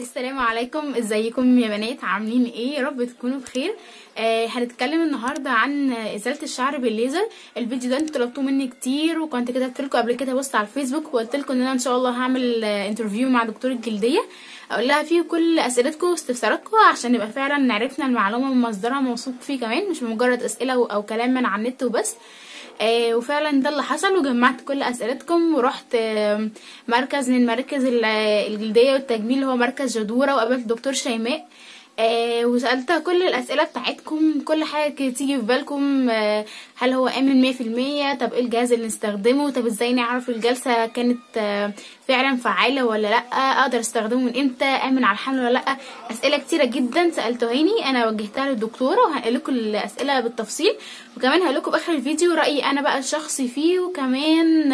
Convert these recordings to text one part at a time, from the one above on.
السلام عليكم ازيكم يا بنات عاملين ايه يا رب تكونوا بخير آه هنتكلم النهارده عن ازاله الشعر بالليزر الفيديو ده انتوا طلبتوه مني كتير وكنت كتبت لكم قبل كده بوست على الفيسبوك وقلت لكم ان انا ان شاء الله هعمل آه انترفيو مع دكتور الجلديه اقول لها فيه كل اسئلتكم واستفساراتكم عشان نبقى فعلا عرفنا المعلومه من مصدرها موثوق فيه كمان مش مجرد اسئله او كلام من على النت وبس آه وفعلا ده اللي حصل وجمعت كل اسئلتكم ورحت آه مركز من مراكز الجلديه والتجميل اللي هو مركز جدوره وقابلت دكتور شيماء آه وسالتها كل الاسئله بتاعتكم كل حاجه تيجي في بالكم آه هل هو امن مية في المية طب ايه الجهاز اللي نستخدمه طب ازاي نعرف الجلسه كانت آه فعلا فعاله ولا لا اقدر استخدمه من امتى امن على الحمل ولا لا اسئله كتيره جدا سالتوهاني انا وجهتها للدكتوره وهنقول لكم الاسئله بالتفصيل وكمان هقول لكم باخر الفيديو رايي انا بقى الشخصي فيه وكمان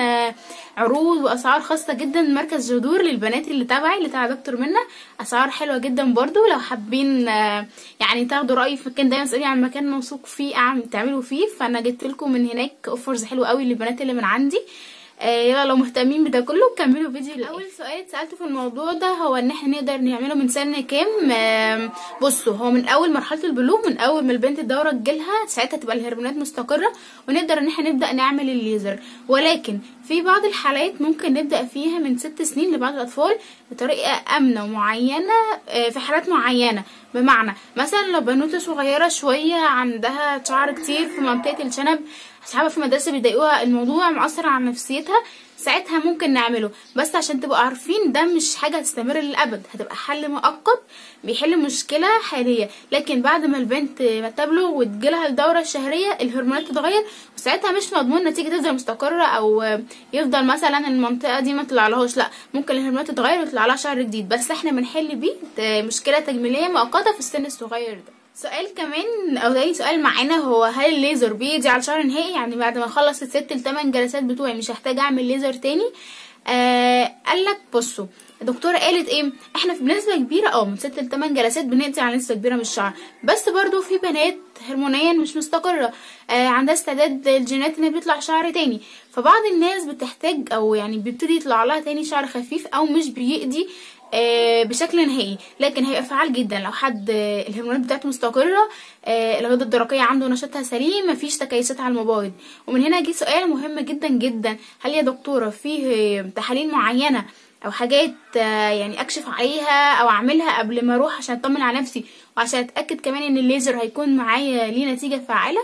عروض واسعار خاصه جدا مركز جذور للبنات اللي تبعي اللي تبع دكتور منا اسعار حلوه جدا برضو لو حابين يعني تاخدوا رايي في مكان دايما تسالوني عن مكان موثوق فيه تعملوا فيه فانا جبت لكم من هناك اوفرز حلوه قوي للبنات اللي من عندي آه يلا لو مهتمين بده كله كملوا فيديو اول سؤال اتسالته في الموضوع ده هو ان احنا نقدر نعمله من سن كام آه بصوا هو من اول مرحله البلوغ من اول ما البنت الدوره تجيلها ساعتها تبقى الهرمونات مستقره ونقدر ان احنا نبدا نعمل الليزر ولكن في بعض الحالات ممكن نبدا فيها من ست سنين لبعض الاطفال بطريقه امنه ومعينه آه في حالات معينه بمعنى مثلا لو بنوته صغيره شويه عندها شعر كتير في منطقه الشنب اصحابها في المدرسه بيضايقوها الموضوع مؤثر على نفسيتها ساعتها ممكن نعمله بس عشان تبقوا عارفين ده مش حاجه هتستمر للابد هتبقى حل مؤقت بيحل مشكله حاليه لكن بعد ما البنت ما تبلغ وتجيلها الدوره الشهريه الهرمونات تتغير وساعتها مش مضمون نتيجه تفضل مستقره او يفضل مثلا المنطقه دي ما تطلعلهاش لا ممكن الهرمونات تتغير ويطلع لها شعر جديد بس احنا بنحل بيه مشكله تجميليه مؤقته في السن الصغير ده سؤال كمان او ده سؤال معانا هو هل الليزر بيدي على الشعر نهائي يعني بعد ما اخلص الست الثمان جلسات بتوعي مش هحتاج اعمل ليزر تاني آه قالك بصوا الدكتوره قالت ايه احنا في بنسبه كبيره اه من ست لتمن جلسات بنقضي على نسبه كبيره من الشعر بس برضو في بنات هرمونيا مش مستقره آه عندها استعداد الجينات ان بيطلع شعر تاني فبعض الناس بتحتاج او يعني بيبتدي يطلع لها تاني شعر خفيف او مش بيقضي آه بشكل نهائي لكن هيبقى فعال جدا لو حد آه الهرمونات بتاعته مستقره آه الغده الدرقيه عنده نشاطها سليم مفيش تكيسات على المبايض ومن هنا جه سؤال مهم جدا جدا هل يا دكتوره فيه تحاليل معينه او حاجات يعني اكشف عليها او اعملها قبل ما اروح عشان اطمن على نفسي وعشان اتاكد كمان ان الليزر هيكون معايا ليه نتيجه فعاله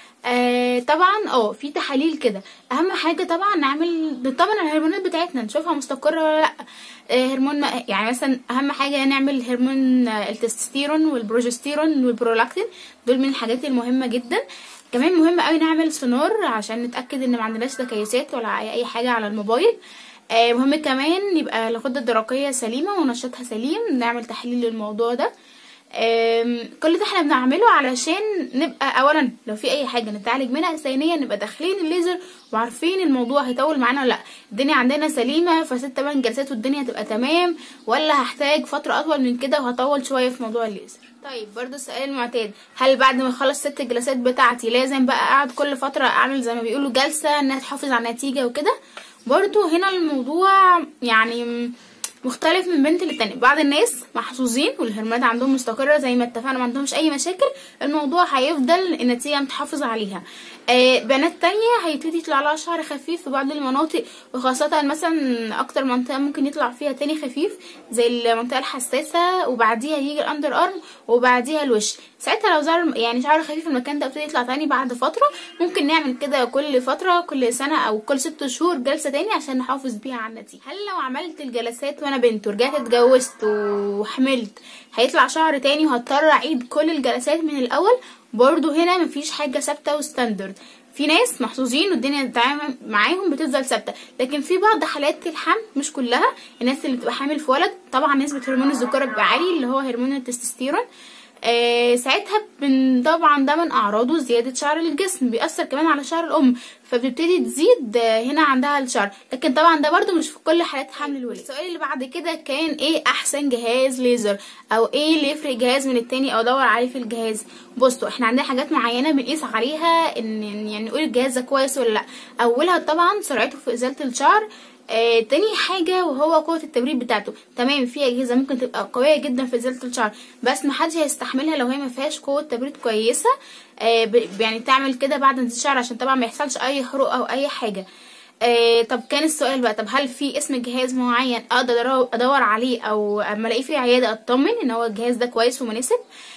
آه طبعا اه في تحاليل كده اهم حاجه طبعا نعمل نطمن على الهرمونات بتاعتنا نشوفها مستقره ولا لا آه هرمون يعني مثلا اهم حاجه نعمل هرمون التستوستيرون والبروجستيرون والبرولاكتين دول من الحاجات المهمه جدا كمان مهم قوي نعمل سونار عشان نتاكد ان ما عندناش تكيسات ولا اي حاجه على الموبايل آه مهم كمان يبقى الغده الدرقيه سليمه ونشاطها سليم نعمل تحليل للموضوع ده كل ده احنا بنعمله علشان نبقى اولا لو في اي حاجه نتعالج منها ثانيا نبقى داخلين الليزر وعارفين الموضوع هيطول معانا ولا لا الدنيا عندنا سليمه فست تمن جلسات والدنيا هتبقى تمام ولا هحتاج فتره اطول من كده وهطول شويه في موضوع الليزر طيب برضو السؤال المعتاد هل بعد ما اخلص ست الجلسات بتاعتي لازم بقى اقعد كل فتره اعمل زي ما بيقولوا جلسه انها تحافظ على النتيجه وكده برضو هنا الموضوع يعني مختلف من بنت للتانية بعض الناس محظوظين والهرمونات عندهم مستقرة زي ما اتفقنا ما عندهمش اي مشاكل الموضوع هيفضل النتيجة متحافظ عليها آه بنات تانية هيبتدي يطلع لها شعر خفيف في بعض المناطق وخاصة مثلا اكتر منطقة ممكن يطلع فيها تاني خفيف زي المنطقة الحساسة وبعديها يجي الاندر ارم وبعديها الوش ساعتها لو ظهر يعني شعر خفيف المكان ده ابتدي يطلع تاني بعد فترة ممكن نعمل كده كل فترة كل سنة او كل ست شهور جلسة تاني عشان نحافظ بيها على النتيجة هل لو عملت الجلسات وانا بنت ورجعت اتجوزت وحملت هيطلع شعر تاني وهضطر اعيد كل الجلسات من الاول برضو هنا مفيش حاجة ثابتة وستاندرد في ناس محظوظين والدنيا بتتعامل معاهم بتفضل ثابته لكن في بعض حالات الحمل مش كلها الناس اللي بتبقى حامل في ولد طبعا نسبه هرمون الذكوره بيبقى عالي اللي هو هرمون التستوستيرون آه ساعتها بن طبعا ده من اعراضه زياده شعر الجسم بيأثر كمان على شعر الام فبتبتدي تزيد آه هنا عندها الشعر لكن طبعا ده برده مش في كل حالات حمل الولاد السؤال اللي بعد كده كان ايه احسن جهاز ليزر او ايه اللي يفرق جهاز من التاني او ادور عليه في الجهاز بصوا احنا عندنا حاجات معينه بنقيس عليها ان يعني نقول الجهاز ده كويس ولا لا اولها طبعا سرعته في ازاله الشعر آه تاني حاجة وهو قوة التبريد بتاعته تمام في أجهزة ممكن تبقى قوية جدا في إزالة الشعر بس محدش هيستحملها لو هي ما فيهاش قوة تبريد كويسة آه ب- يعني تعمل كده بعد انزال الشعر عشان طبعا ما يحصلش أي حروق أو أي حاجة آه طب كان السؤال بقى طب هل في اسم جهاز معين اقدر أدور- ادور عليه او اما الاقيه في عياده اطمن ان هو الجهاز ده كويس ومناسب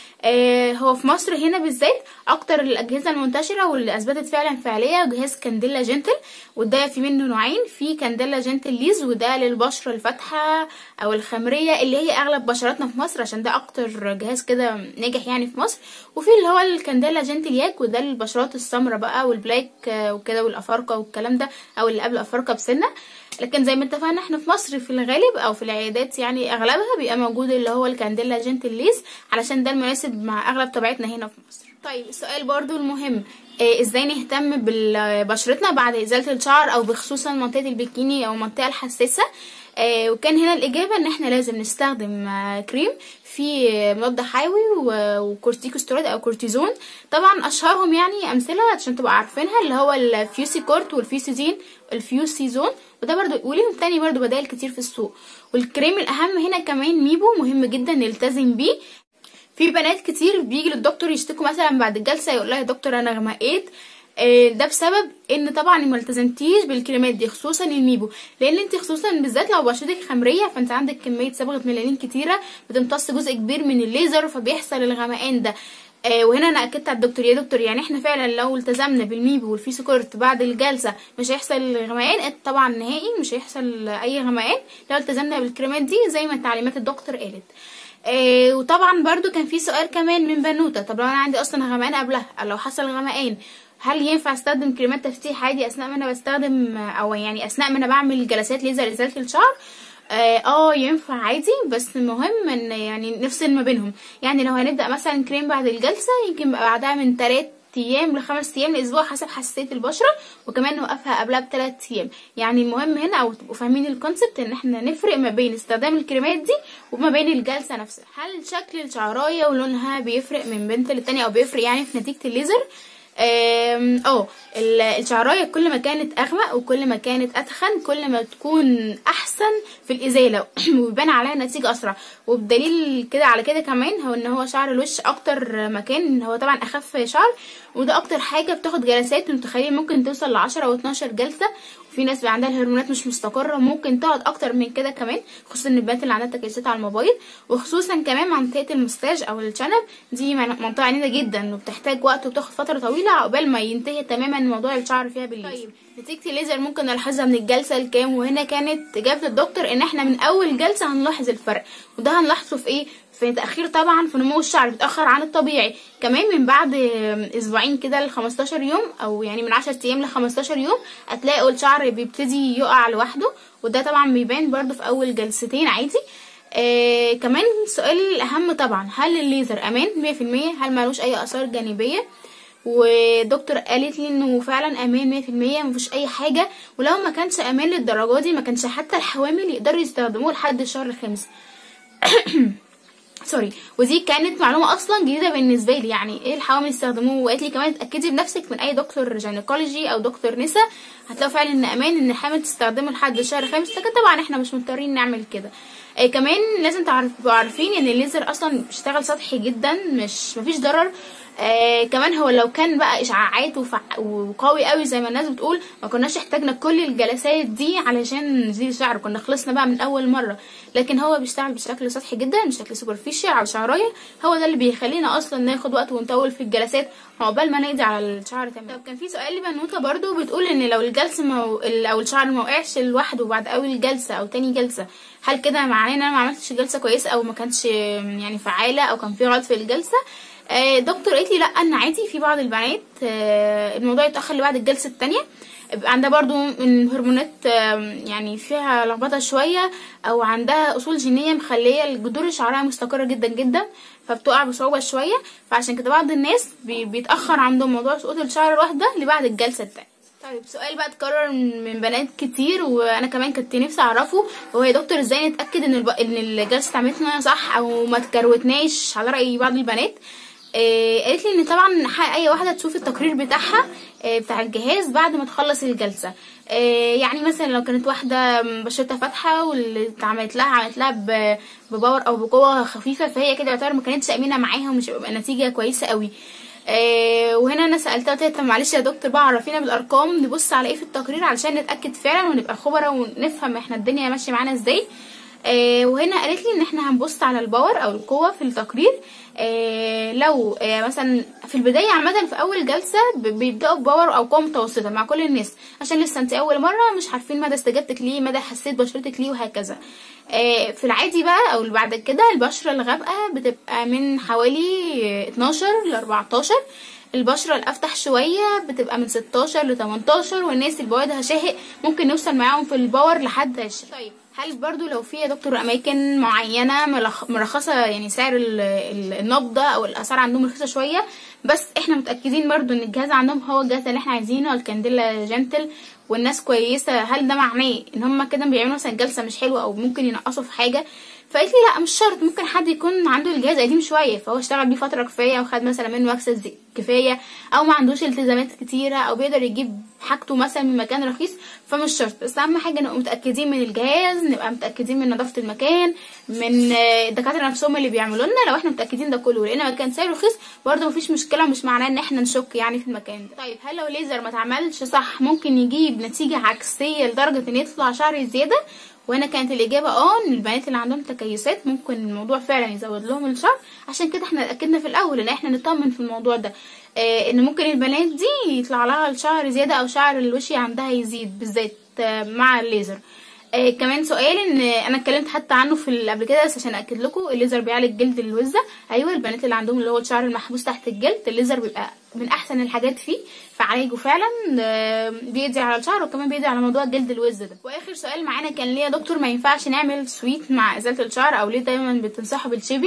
آه هو في مصر هنا بالذات اكتر الاجهزه المنتشره واللي اثبتت فعلا فعاليه جهاز كانديلا جنتل وده في منه نوعين في كانديلا جنتل ليز وده للبشره الفاتحه او الخمريه اللي هي اغلب بشراتنا في مصر عشان ده اكتر جهاز كده ناجح يعني في مصر وفي اللي هو الكانديلا جنتل ياك وده للبشرات السمراء بقى والبلاك آه، وكده والافارقه والكلام ده او اللي قبل الافارقه بسنه لكن زي ما اتفقنا احنا في مصر في الغالب او في العيادات يعني اغلبها بيبقى موجود اللي هو الكانديلا جنتل ليز علشان ده المناسب مع اغلب طبيعتنا هنا في مصر طيب السؤال برضو المهم آه ازاي نهتم ببشرتنا بعد ازاله الشعر او بخصوصا منطقه البكيني او المنطقه الحساسه آه وكان هنا الاجابه ان احنا لازم نستخدم آه كريم فيه مضاد حيوي و- وكورتيكوستيرويد او كورتيزون طبعا اشهرهم يعني امثله عشان تبقى عارفينها اللي هو الفيوسي كورت والفيوسيزين الفيوسيزون وده برضو وليهم تاني برضو بدائل كتير في السوق والكريم الاهم هنا كمان ميبو مهم جدا نلتزم بيه في بنات كتير بيجي للدكتور يشتكوا مثلا بعد الجلسه يقول لها يا دكتور انا غمقيت آه، ده بسبب ان طبعا ما التزمتيش بالكريمات دي خصوصا الميبو لان انت خصوصا بالذات لو بشرتك خمريه فانت عندك كميه صبغه ميلانين كتيره بتمتص جزء كبير من الليزر فبيحصل الغمقان ده آه وهنا انا اكدت على الدكتور يا دكتور يعني احنا فعلا لو التزمنا بالميبو والفيسكورت بعد الجلسه مش هيحصل غمقان قالت طبعا نهائي مش هيحصل اي غمقان لو التزمنا بالكريمات دي زي ما تعليمات الدكتور قالت آه وطبعا برضو كان في سؤال كمان من بنوته طب لو انا عندي اصلا غمقان قبلها او لو حصل غمقان هل ينفع استخدم كريمات تفتيح عادي اثناء ما انا بستخدم او يعني اثناء ما انا بعمل جلسات ليزر ازاله الشعر اه آه، ينفع عادي بس المهم ان يعني نفصل ما بينهم يعني لو هنبدا مثلا كريم بعد الجلسه يمكن بقى بعدها من 3 ايام لخمس ايام لاسبوع حسب حساسيه البشره وكمان نوقفها قبلها بثلاث ايام يعني المهم هنا او تبقوا فاهمين الكونسبت ان احنا نفرق ما بين استخدام الكريمات دي وما بين الجلسه نفسها هل شكل الشعرايه ولونها بيفرق من بنت للتانية او بيفرق يعني في نتيجه الليزر آم، اه ال- الشعرايه كل ما كانت اغمق وكل ما كانت اتخن كل ما تكون احسن في الازاله ويبان عليها نتيجه اسرع وبدليل كده على كده كمان هو ان هو شعر الوش اكتر مكان هو طبعا اخف شعر وده اكتر حاجه بتاخد جلسات متخيل ممكن توصل ل 10 او 12 جلسه وفي ناس بقى عندها الهرمونات مش مستقره ممكن تقعد اكتر من كده كمان خصوصا البنات اللي عندها تكيسات على الموبايل وخصوصا كمان منطقه المستاج او الشنب دي من- منطقه عنيده جدا وبتحتاج وقت وبتاخد فتره طويله عقبال ما ينتهي تماما موضوع الشعر فيها بالليزر طيب نتيجه الليزر ممكن نلاحظها من الجلسه الكام وهنا كانت اجابه الدكتور ان احنا من اول جلسه هنلاحظ الفرق وده هنلاحظه في ايه في تاخير طبعا في نمو الشعر بيتاخر عن الطبيعي كمان من بعد اسبوعين كده ل 15 يوم او يعني من 10 ايام ل 15 يوم هتلاقوا الشعر بيبتدي يقع لوحده وده طبعا بيبان برضو في اول جلستين عادي آه كمان السؤال الاهم طبعا هل الليزر امان 100% هل ملوش اي اثار جانبيه ودكتور قالت لي انه فعلا امان 100% مفيش اي حاجه ولو ما كانش امان للدرجه دي ما كانش حتى الحوامل يقدروا يستخدموه لحد الشهر الخامس سوري ودي كانت معلومه اصلا جديده بالنسبه لي يعني ايه الحوامل يستخدموه وقالت لي كمان اتاكدي بنفسك من اي دكتور جينيكولوجي او دكتور نسا هتلاقوا فعلا ان امان ان الحامل تستخدمه لحد الشهر الخامس لكن طبعا احنا مش مضطرين نعمل كده آه كمان لازم تعرف- تبقوا عارفين ان الليزر اصلا بيشتغل سطحي جدا مش مفيش ضرر آه كمان هو لو كان بقى اشعاعات وفع- وقوي قوي زي ما الناس بتقول ما كناش احتاجنا كل الجلسات دي علشان نزيل الشعر كنا خلصنا بقى من اول مره لكن هو بيشتغل بشكل سطحي جدا بشكل سوبرفيشال على الشعرايه هو ده اللي بيخلينا اصلا ناخد وقت ونطول في الجلسات عقبال ما نقضي على الشعر تمام طب كان في سؤال لبنوته برضو بتقول ان لو الجلسه مو... او الشعر ما وقعش لوحده بعد اول جلسه او تاني جلسه هل كده معناه ان انا ما عملتش جلسه كويسه او ما كانتش يعني فعاله او كان في غلط في الجلسه آه، دكتور قالت لي لا ان عادي في بعض البنات آه، الموضوع يتاخر لبعد الجلسه التانية بيبقى عندها برضو من هرمونات آم، يعني فيها لخبطه شويه او عندها اصول جينيه مخليه الجذور شعرها مستقره جدا جدا فبتقع بصعوبه شويه فعشان كده بعض الناس بي- بيتاخر عندهم موضوع سقوط الشعر الواحده لبعد الجلسه التانية طيب سؤال بقى اتكرر من من بنات كتير وانا كمان كنت نفسي اعرفه هو يا دكتور ازاي نتاكد ان الب... ان الجلسه اتعملت لنا صح او ما تكروتناش على راي بعض البنات آه قالت لي ان طبعا حق اي واحده تشوف التقرير بتاعها آه بتاع الجهاز بعد ما تخلص الجلسه آه يعني مثلا لو كانت واحده بشرتها فاتحه واللي اتعملت لها عملت لها ب- بباور او بقوه خفيفه فهي كده يعتبر ما كانتش امينه معاها ومش هيبقى نتيجه كويسه قوي آه وهنا انا سالتها قلت لها طب معلش يا دكتور بقى عرفينا بالارقام نبص على ايه في التقرير علشان نتاكد فعلا ونبقى خبراء ونفهم احنا الدنيا ماشيه معانا ازاي آه وهنا قالت لي ان احنا هنبص على الباور او القوه في التقرير آه لو آه مثلا في البدايه عامه في اول جلسه ب- بيبداوا بباور او قوه متوسطه مع كل الناس عشان لسه انت اول مره مش عارفين مدى استجابتك ليه مدى حسيت بشرتك ليه وهكذا آه في العادي بقى او اللي بعد كده البشره الغامقه بتبقى من حوالي آه، 12 ل 14 البشرة الأفتح شوية بتبقى من 16 ل 18 والناس اللي بوادها شاهق ممكن نوصل معاهم في الباور لحد 20 طيب هل برضو لو في يا دكتور أماكن معينة ملخ- مرخصة يعني سعر ال- ال- النبضة أو الأسعار عندهم رخيصة شوية بس احنا متأكدين برضو إن الجهاز عندهم هو الجهاز اللي احنا عايزينه الكانديلا جنتل والناس كويسة هل ده معناه إن هم كده بيعملوا مثلا جلسة مش حلوة أو ممكن ينقصوا في حاجة فقالت لي لا مش شرط ممكن حد يكون عنده الجهاز قديم شويه فهو اشتغل بيه فتره كفايه وخد مثلا منه اكسس كفايه او ما عندوش التزامات كتيره او بيقدر يجيب حاجته مثلا من مكان رخيص فمش شرط بس اهم حاجه نبقى متاكدين من الجهاز نبقى متاكدين من نظافه المكان من آه، الدكاتره نفسهم اللي بيعملوا لنا لو احنا متاكدين ده كله لقينا مكان سعره رخيص برده مفيش مشكله مش معناه ان احنا نشك يعني في المكان ده طيب هل لو ليزر ما اتعملش صح ممكن يجيب نتيجه عكسيه لدرجه ان يطلع شعر زياده وهنا كانت الاجابه اه ان البنات اللي عندهم تكيسات ممكن الموضوع فعلا يزود لهم الشعر عشان كده احنا اتاكدنا في الاول ان احنا نطمن في الموضوع ده آه ان ممكن البنات دي يطلع لها الشعر زياده او شعر الوشي عندها يزيد بالذات آه مع الليزر آه كمان سؤال ان انا اتكلمت حتى عنه في ال- قبل كده بس عشان اكد لكم الليزر بيعالج جلد الوزه ايوه البنات اللي عندهم اللي هو الشعر المحبوس تحت الجلد الليزر بيبقى من احسن الحاجات فيه فعالجه فعلا آه، بيقضي على الشعر وكمان بيقضي على موضوع جلد الوز ده واخر سؤال معانا كان ليه يا دكتور ما ينفعش نعمل سويت مع ازاله الشعر او ليه دايما بتنصحوا بالشيفنج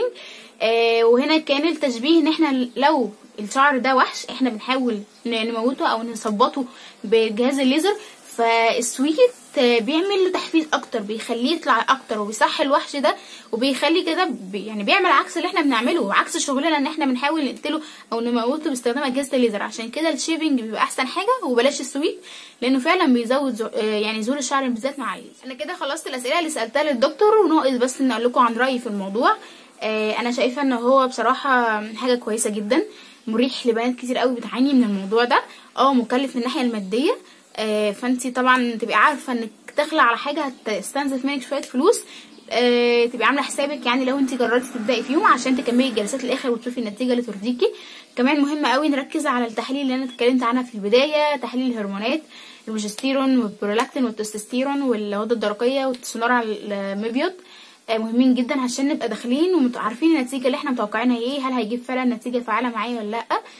آه وهنا كان التشبيه ان احنا لو الشعر ده وحش احنا بنحاول ن- نموته او نثبطه بجهاز الليزر فالسويت آه، بيعمل له تحفيز اكتر بيخليه يطلع اكتر وبيصحي الوحش ده وبيخلي كده بي يعني بيعمل عكس اللي احنا بنعمله عكس شغلنا ان احنا بنحاول نقتله او نموته باستخدام اجهزه الليزر عشان كده الشيفنج بيبقى احسن حاجه وبلاش السويت لانه فعلا بيزود زو... آه، يعني زور الشعر بالذات مع الليزر انا كده خلصت الاسئله اللي سالتها للدكتور وناقص بس ان اقول لكم عن رايي في الموضوع آه، انا شايفه ان هو بصراحه حاجه كويسه جدا مريح لبنات كتير قوي بتعاني من الموضوع ده اه مكلف من الناحيه الماديه آه، فانتي طبعا تبقي عارفه انك داخله على حاجه هتستنزف منك شويه فلوس آه، تبقي عامله حسابك يعني لو انت جربتي تبداي فيهم عشان تكملي الجلسات الاخر وتشوفي النتيجه اللي ترضيكي كمان مهم قوي نركز على التحاليل اللي انا اتكلمت عنها في البدايه تحاليل الهرمونات البروجستيرون والبرولاكتين والتستوستيرون والغده الدرقيه والسونار على المبيض آه، مهمين جدا عشان نبقى داخلين وعارفين النتيجه اللي احنا متوقعينها ايه هل هيجيب فعلا نتيجه فعاله معايا ولا لا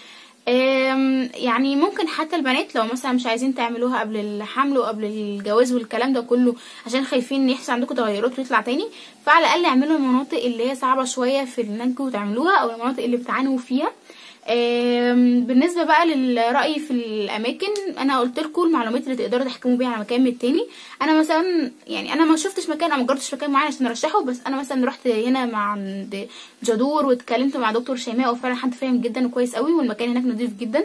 آم، يعني ممكن حتى البنات لو مثلا مش عايزين تعملوها قبل الحمل وقبل الجواز والكلام ده كله عشان خايفين ان يحصل عندكم تغيرات ويطلع تاني فعلى الاقل اعملوا المناطق اللي هي صعبه شويه في انكم تعملوها او المناطق اللي بتعانوا فيها آم، بالنسبه بقى للراي في الاماكن انا قلت لكم المعلومات اللي تقدروا تحكموا بيها على مكان من التاني انا مثلا يعني انا ما شفتش مكان او ما جربتش مكان معين عشان ارشحه بس انا مثلا رحت هنا مع عند جدور واتكلمت مع دكتور شيماء وفعلا حد فاهم جدا وكويس قوي والمكان هناك نضيف جدا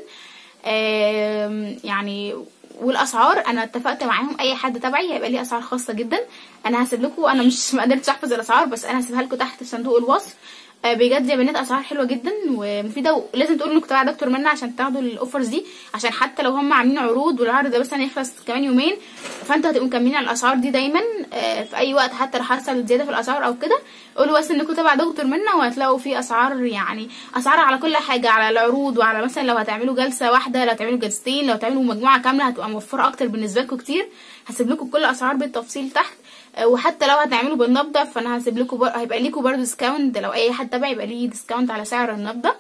آم، يعني والاسعار انا اتفقت معاهم اي حد تبعي هيبقى ليه اسعار خاصه جدا انا هسيب لكم انا مش ما قدرتش احفظ الاسعار بس انا هسيبها لكم تحت في صندوق الوصف آه، بجد يا بنات اسعار حلوه جدا ومفيده ولازم تقولوا انكم تبع دكتور منى عشان تاخدوا الاوفرز دي عشان حتى لو هم عاملين عروض والعرض ده بس هيخلص كمان يومين فانتوا هتبقوا مكملين على الاسعار دي دايما آه، في اي وقت حتى لو حصل زياده في الاسعار او كده قولوا بس انكم تبع دكتور منى وهتلاقوا في اسعار يعني اسعار على كل حاجه على العروض وعلى مثلا لو هتعملوا جلسه واحده لو هتعملوا جلستين لو هتعملوا مجموعه كامله هتبقى موفره اكتر بالنسبه لكم كتير هسيب لكم كل الاسعار بالتفصيل تحت آه، وحتى لو هتعملوا بالنبضه فانا هسيب لكم بر... هيبقى ليكم برضه ديسكاونت لو اي حد تبع يبقى ليه ديسكاونت على سعر النبضه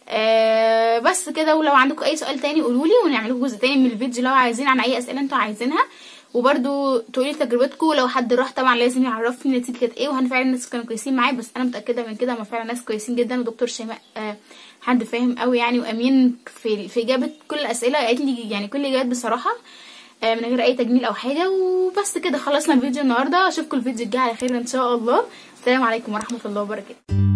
آه بس كده ولو عندكم اي سؤال تاني قولوا لي ونعمل جزء تاني من الفيديو لو عايزين عن اي اسئله انتوا عايزينها وبرده تقولي تجربتكم لو حد راح طبعا لازم يعرفني النتيجه كانت ايه وهن فعلا الناس كانوا كويسين معايا بس انا متاكده من كده هم فعلا ناس كويسين جدا ودكتور شيماء آه حد فاهم قوي يعني وامين في في اجابه كل الاسئله قالت لي يعني كل الاجابات بصراحه آه من غير اي تجميل او حاجه وبس كده خلصنا الفيديو النهارده اشوفكم الفيديو الجاي على خير ان شاء الله السلام عليكم ورحمه الله وبركاته